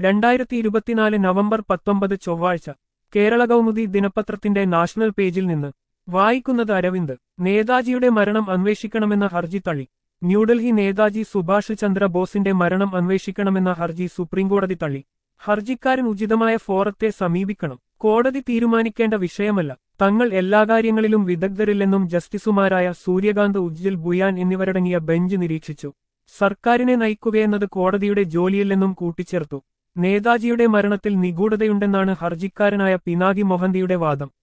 രണ്ടായിരത്തി ഇരുപത്തിനാല് നവംബർ പത്തൊമ്പത് ചൊവ്വാഴ്ച കേരള കൗമുദി ദിനപത്രത്തിന്റെ നാഷണൽ പേജിൽ നിന്ന് വായിക്കുന്നത് അരവിന്ദ് നേതാജിയുടെ മരണം അന്വേഷിക്കണമെന്ന ഹർജി തള്ളി ന്യൂഡൽഹി നേതാജി സുഭാഷ് ചന്ദ്ര ബോസിന്റെ മരണം അന്വേഷിക്കണമെന്ന ഹർജി സുപ്രീംകോടതി തള്ളി ഹർജിക്കാരൻ ഉചിതമായ ഫോറത്തെ സമീപിക്കണം കോടതി തീരുമാനിക്കേണ്ട വിഷയമല്ല തങ്ങൾ എല്ലാ കാര്യങ്ങളിലും വിദഗ്ധരില്ലെന്നും ജസ്റ്റിസുമാരായ സൂര്യകാന്ത് ഉജ്ജൽ ബുയാൻ എന്നിവരടങ്ങിയ ബെഞ്ച് നിരീക്ഷിച്ചു സർക്കാരിനെ നയിക്കുകയെന്നത് കോടതിയുടെ ജോലിയല്ലെന്നും കൂട്ടിച്ചേർത്തു നേതാജിയുടെ മരണത്തിൽ നിഗൂഢതയുണ്ടെന്നാണ് ഹർജിക്കാരനായ പിനാകി മൊഹന്തിയുടെ വാദം